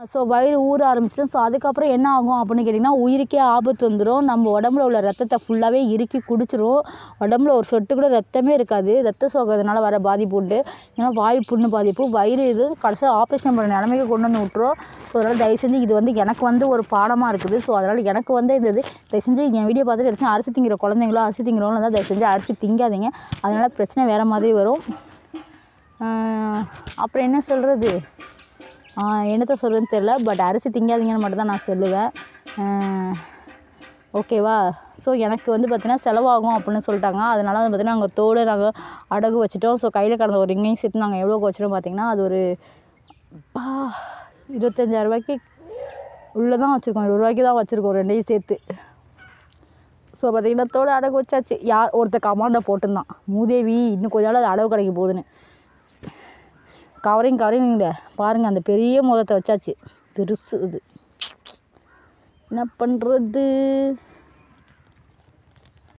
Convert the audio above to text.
so வயிறு ஊற ஆரம்பிச்சிடும் ஸோ அதுக்கப்புறம் என்ன ஆகும் அப்படின்னு கேட்டிங்கன்னா உயிருக்கே ஆபத்து வந்துடும் நம்ம உடம்புல உள்ள ரத்தத்தை ஃபுல்லாகவே இறுக்கி குடிச்சிரும் உடம்புல ஒரு சொட்டு கூட ரத்தமே இருக்காது ரத்த சோகத்தினால வர பாதிப்பு உண்டு ஏன்னா வாயு புண்ணு பாதிப்பு வயிறு இது கடைசியாக ஆப்ரேஷன் பண்ண நிலமைக்கு கொண்டு வந்து விட்டுரும் ஸோ அதனால் தயவு செஞ்சு இது வந்து எனக்கு வந்து ஒரு பாடமாக இருக்குது ஸோ அதனால் எனக்கு வந்து இந்த இது தயவு செஞ்சு என் வீடியோ பார்த்துட்டு எடுத்து அரிசி திங்கிற குழந்தைங்களோ அரிசி திங்கிறவங்களும் தான் தயவு செஞ்சு அரிசி திங்காதீங்க அதனால் பிரச்சனை வேறு மாதிரி வரும் ஆஹ் அப்புறம் என்ன சொல்கிறது என்னத்த சொல்கிறதுன்னு தெரில பட் அரிசி திங்காதீங்கன்னு மட்டும் தான் நான் சொல்லுவேன் ஆஹ் ஓகேவா ஸோ எனக்கு வந்து பார்த்திங்கன்னா செலவாகும் அப்படின்னு சொல்லிட்டாங்க அதனால வந்து பார்த்திங்கன்னா நாங்கள் தோடு நாங்கள் அடகு வச்சுட்டோம் ஸோ கையில் கடந்த ஒரு ரிங்கையும் சேர்த்து நாங்கள் எவ்வளோக்கு வச்சிட்டோம் பார்த்திங்கன்னா அது ஒரு பா இருபத்தஞ்சாயிரம் ரூபாய்க்கு உள்ளே தான் வச்சுருக்கோம் இருபது ரூபாய்க்கு தான் வச்சுருக்கோம் ரெண்டையும் சேர்த்து ஸோ பார்த்தீங்கன்னா தோடு அடகு வச்சாச்சு யார் ஒருத்தர் கமாண்டை போட்டிருந்தான் மூதேவி இன்னும் கொஞ்ச நாள் அது அடகு கடைக்கு போகுதுன்னு கவரிங் கவரிங் பாருங்கள் அந்த பெரிய முதத்தை வச்சாச்சு பெருசு இது என்ன பண்ணுறது